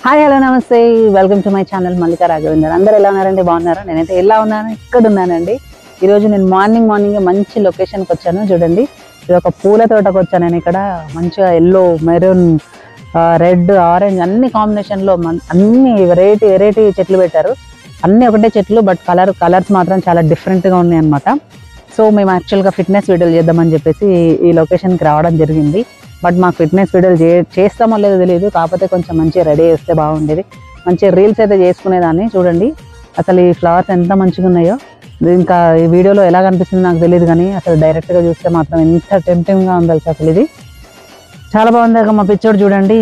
hi hello నమస్తే welcome to my channel Mallika Raghavender అందరూ ఎలా ఉన్నారండి బాగున్నారా నేనైతే ఎలా ఉన్నాను ఇక్కడ ఉన్నానండి ఈరోజు నేను మార్నింగ్ మార్నింగ్ మంచి లొకేషన్కి వచ్చాను చూడండి ఇది ఒక పూల తోటకు వచ్చాను నేను ఇక్కడ మంచిగా ఎల్లో మెరూన్ రెడ్ ఆరెంజ్ అన్ని కాంబినేషన్లో అన్ని వెరైటీ వెరైటీ చెట్లు పెట్టారు అన్ని ఒకటే చెట్లు బట్ కలర్ కలర్స్ మాత్రం చాలా డిఫరెంట్గా ఉన్నాయి అనమాట సో మేము యాక్చువల్గా ఫిట్నెస్ వీడియోలు చేద్దామని చెప్పేసి ఈ లొకేషన్కి రావడం జరిగింది బట్ మాకు ఫిట్నెస్ వీడియోలు చే చేస్తామో లేదో తెలియదు కాకపోతే కొంచెం మంచిగా రెడీ చేస్తే బాగుండేది మంచిగా రీల్స్ అయితే చేసుకునేదాన్ని చూడండి అసలు ఈ ఫ్లవర్స్ ఎంత మంచిగా ఉన్నాయో ఇది ఇంకా ఈ వీడియోలో ఎలా కనిపిస్తుంది నాకు తెలియదు కానీ అసలు డైరెక్ట్గా చూస్తే మాత్రం ఎంత టెంప్టింగ్గా ఉంది తెలుసు అసలు ఇది చాలా బాగుంది అక్క మా పిచ్చోడు చూడండి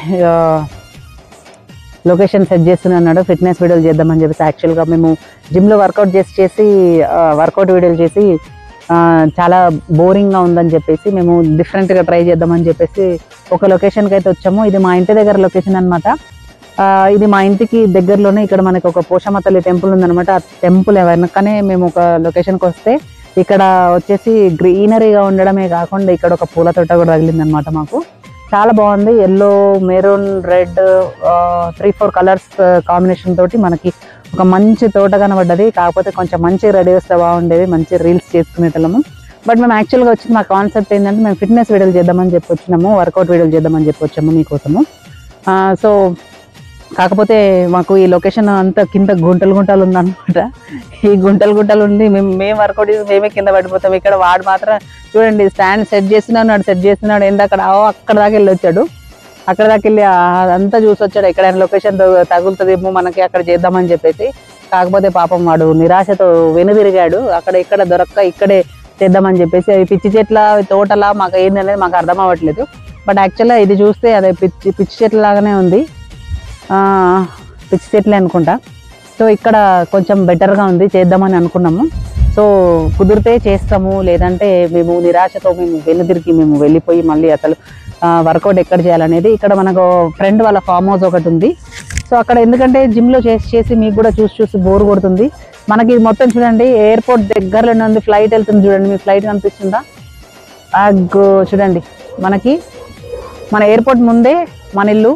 లొకేషన్ సెట్ చేస్తూనే ఉన్నాడు ఫిట్నెస్ వీడియోలు చేద్దామని చెప్పేసి యాక్చువల్గా మేము జిమ్లో వర్కౌట్ చేసి చేసి వర్కౌట్ వీడియోలు చేసి ఆ, చాలా బోరింగ్గా ఉందని చెప్పేసి మేము డిఫరెంట్గా ట్రై చేద్దామని చెప్పేసి ఒక లొకేషన్కి అయితే వచ్చాము ఇది మా ఇంటి దగ్గర లొకేషన్ అనమాట ఇది మా ఇంటికి దగ్గరలోనే ఇక్కడ మనకి ఒక పోషమ్మ తల్లి టెంపుల్ ఉందన్నమాట ఆ టెంపుల్ వెనకనే మేము ఒక లొకేషన్కి వస్తే ఇక్కడ వచ్చేసి గ్రీనరీగా ఉండడమే కాకుండా ఇక్కడ ఒక పూల తోట కూడా తగిలిందనమాట మాకు చాలా బాగుంది yellow maroon red three four colours combination తోటి మనకి ఒక మంచి తోట కనబడ్డది కాకపోతే కొంచెం మంచి రెడీ వస్తే బాగుండేది మంచి రీల్స్ చేసుకునేటోళ్ళము బట్ మేము యాక్చువల్గా వచ్చింది మా కాన్సెప్ట్ ఏంటంటే మేము ఫిట్నెస్ వీడియోలు చేద్దామని చెప్పి వచ్చినాము వర్కౌట్ వీడియోలు చేద్దామని చెప్పి వచ్చాము మీకోసము సో కాకపోతే మాకు ఈ లొకేషన్ అంతా కింద గుంటలు గుంటలు ఉందన్నమాట ఈ గుంటలు గుంటలు ఉంది మేము మేము వర్కౌట్ చేసి మేమే కింద పడిపోతాం ఇక్కడ వాడు మాత్రం చూడండి స్టాండ్ సెట్ చేస్తున్నాడు సెట్ చేస్తున్నాడు ఏంటి అక్కడ ఓ అక్కడ దాకా వెళ్ళి వచ్చాడు అక్కడ దాకా వెళ్ళి ఆ- అంతా చూసి వచ్చాడు ఎక్కడైనా లొకేషన్ తగులుతుందేమో మనకి అక్కడ చేద్దామని చెప్పేసి కాకపోతే పాపం వాడు నిరాశతో వెనుదిరిగాడు అక్కడ ఇక్కడ దొరక్క ఇక్కడే చేద్దామని చెప్పేసి అవి పిచ్చి చెట్ల తోటలా మాకు ఏంది అనేది మాకు అర్థం అవ్వట్లేదు బట్ యాక్చువల్గా ఇది చూస్తే అదే పిచ్చి పిచ్చి చెట్ల లాగానే ఉంది ఆ, పిచ్చి చెట్లే అనుకుంటా సో ఇక్కడ కొంచెం బెటర్గా ఉంది చేద్దామని అనుకున్నాము సో కుదిరితే చేస్తాము లేదంటే మేము నిరాశతో మేము వెనుదిరిగి మేము వెళ్ళిపోయి మళ్ళీ అసలు వర్కౌట్ ఎక్కడ చేయాలనేది ఇక్కడ మనకు ఫ్రెండ్ వాళ్ళ ఫామ్ హౌస్ ఒకటి ఉంది సో అక్కడ ఎందుకంటే జిమ్లో చేసి చేసి మీకు కూడా చూసి చూసి బోర్ కొడుతుంది మనకి ఇది మొత్తం చూడండి ఎయిర్పోర్ట్ దగ్గరలోనే ఉంది ఫ్లైట్ వెళ్తుంది చూడండి మీ ఫ్లైట్ కనిపిస్తుందా అగ్గో చూడండి మనకి మన ఎయిర్పోర్ట్ ముందే మన ఇల్లు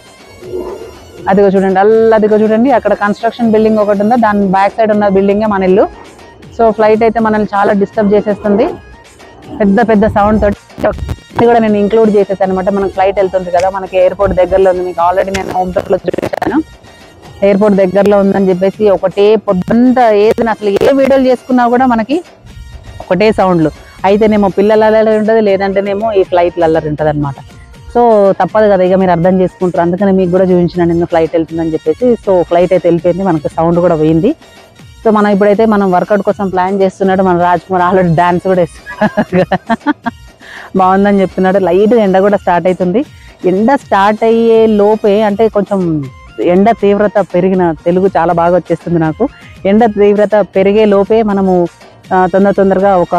అదిగో చూడండి అల్ల అదిగో చూడండి అక్కడ కన్స్ట్రక్షన్ బిల్డింగ్ ఒకటి ఉందా దాని బ్యాక్ సైడ్ ఉన్న బిల్డింగే మన ఇల్లు సో ఫ్లైట్ అయితే మనల్ని చాలా డిస్టర్బ్ చేసేస్తుంది పెద్ద పెద్ద సౌండ్ తోటి ఇది కూడా నేను ఇంక్లూడ్ చేసేసాను అనమాట మనకి ఫ్లైట్ వెళ్తుంది కదా మనకి ఎయిర్పోర్ట్ దగ్గరలో ఉంది మీకు ఆల్రెడీ నేను హోమ్ లో చూపించాను ఎయిర్పోర్ట్ దగ్గరలో ఉందని చెప్పేసి ఒకటే పొద్దుంతా ఏది అసలు ఏ వీడియోలు చేసుకున్నా కూడా మనకి ఒకటే సౌండ్లు అయితేనేమో పిల్లల అల్లరి ఉంటుంది లేదంటేనేమో ఈ ఫ్లైట్ల అల్లరి ఉంటుంది అనమాట సో తప్పదు కదా ఇక మీరు అర్థం చేసుకుంటారు అందుకని మీకు కూడా చూపించిన నేను ఫ్లైట్ వెళ్తుందని చెప్పేసి సో ఫ్లైట్ అయితే వెళ్ళిపోయింది మనకి సౌండ్ కూడా పోయింది సో మనం ఇప్పుడైతే మనం వర్కౌట్ కోసం ప్లాన్ చేస్తున్నాడు మన రాజ్ కుమార్ ఆల్రెడీ డాన్స్ కూడా వేస్తున్నాడు బాగుందని చెప్తున్నాడు లైట్ ఎండ కూడా స్టార్ట్ అవుతుంది ఎండ స్టార్ట్ అయ్యే లోపే అంటే కొంచెం ఎండ తీవ్రత పెరిగిన తెలుగు చాలా బాగా వచ్చేస్తుంది నాకు ఎండ తీవ్రత పెరిగే లోపే మనము ఆ, తొందర తొందరగా ఒక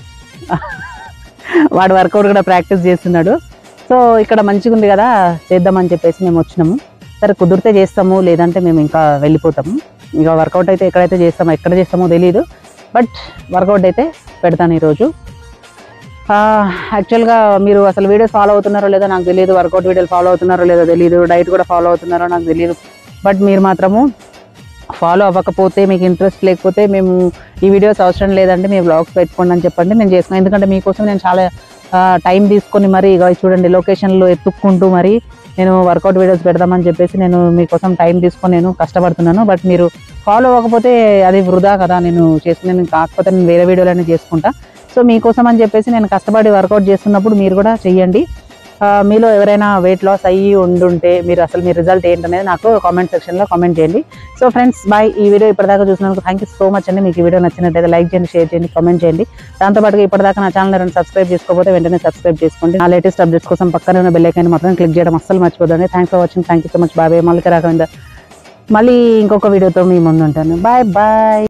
వాడు వర్కౌట్ కూడా ప్రాక్టీస్ చేస్తున్నాడు సో ఇక్కడ మంచిగా ఉంది కదా చేద్దామని చెప్పేసి మేము వచ్చినాము సరే కుదిరితే చేస్తాము లేదంటే మేము ఇంకా వెళ్ళిపోతాము ఇంకా వర్కౌట్ అయితే ఎక్కడైతే చేస్తామో ఎక్కడ చేస్తామో తెలియదు బట్ వర్కౌట్ అయితే పెడతాను ఈరోజు యాక్చువల్గా మీరు అసలు వీడియోస్ ఫాలో అవుతున్నారో లేదో నాకు తెలియదు వర్కౌట్ వీడియోలు ఫాలో అవుతున్నారో లేదో తెలియదు డైట్ కూడా ఫాలో అవుతున్నారో నాకు తెలియదు బట్ మీరు మాత్రము ఫాలో అవ్వకపోతే మీకు ఇంట్రెస్ట్ లేకపోతే మేము ఈ వీడియోస్ అవసరం లేదంటే మీ బ్లాగ్స్ పెట్టుకోండి అని చెప్పండి నేను చేసుకున్నాను ఎందుకంటే మీకోసం నేను చాలా టైం తీసుకొని మరి ఇక చూడండి లొకేషన్లో ఎత్తుక్కుంటూ మరి నేను వర్కౌట్ వీడియోస్ పెడదామని చెప్పేసి నేను మీకోసం టైం తీసుకొని నేను కష్టపడుతున్నాను బట్ మీరు ఫాలో అవ్వకపోతే అది వృధా కదా నేను చేసుకునే కాకపోతే నేను వేరే వీడియోలన్నీ చేసుకుంటా సో మీకోసం అని చెప్పేసి నేను కష్టపడి వర్కౌట్ చేస్తున్నప్పుడు మీరు కూడా చెయ్యండి ఆ, మీలో ఎవరైనా వెయిట్ లాస్ అయ్యి ఉండుంటే మీరు అసలు మీ రిజల్ట్ ఏంటనేది నాకు కామెంట్ సెక్షన్లో కామెంట్ చేయండి సో ఫ్రెండ్స్ బాయ్ ఈ వీడియో ఇప్పటిదాకా చూసినందుకు థ్యాంక్ యూ సో మచ్ అండి మీకు ఈ వీడియో నచ్చినట్టయితే లైక్ చేయండి షేర్ చేయండి కామెంట్ చేయండి దాంతోపాటుగా ఇప్పటిదాకా నా ఛానల్ ఎవరైనా సబ్స్క్రైబ్ చేసుకోకపోతే వెంటనే సబ్స్క్రైబ్ చేసుకోండి నా లేటెస్ట్ అప్డేట్స్ కోసం పక్కనే ఉన్న బెల్ ఐకాన్ మాత్రం క్లిక్ చేయడం అస్సలు మర్చిపోదండి thanks for watching thank you so much bye మళ్ళీ రాఘవేందర్ మళ్ళీ ఇంకొక వీడియోతో మీ ముందు ఉంటాను బాయ్ బాయ్